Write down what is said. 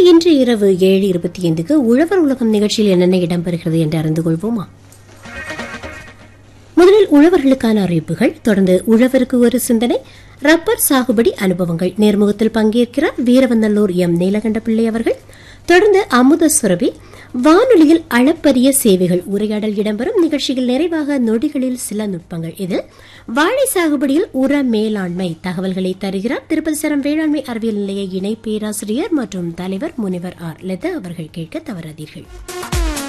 இன்று இரவு ஏழு இருபத்தி ஐந்துக்கு உழவர் உலகம் நிகழ்ச்சியில் என்னென்ன இடம்பெறுகிறது என்று அறிந்து கொள்வோமா முதலில் உழவர்களுக்கான அறிவிப்புகள் தொடர்ந்து உழவருக்கு ஒரு சிந்தனை ரப்பர் சாகுபடி அனுபவங்கள் நேர்முகத்தில் பங்கேற்கிறார் வீரவந்தல்லூர் எம் நீலகண்ட பிள்ளை அவர்கள் தொடர்ந்து அமுத சுரபி வானொலியில் அளப்பரிய சேவைகள் உரையாடல் இடம்பெறும் நிகழ்ச்சியில் நிறைவாக நொடிகளில் சில நுட்பங்கள் இதில் வாழை சாகுபடியில் உர மேலாண்மை தகவல்களை தருகிறார் திருப்பதி சரம் வேளாண்மை அறிவியல் நிலைய இணை பேராசிரியர் மற்றும் தலைவர் முனைவர் ஆர் லதா அவர்கள் கேட்க தவறாதீர்கள்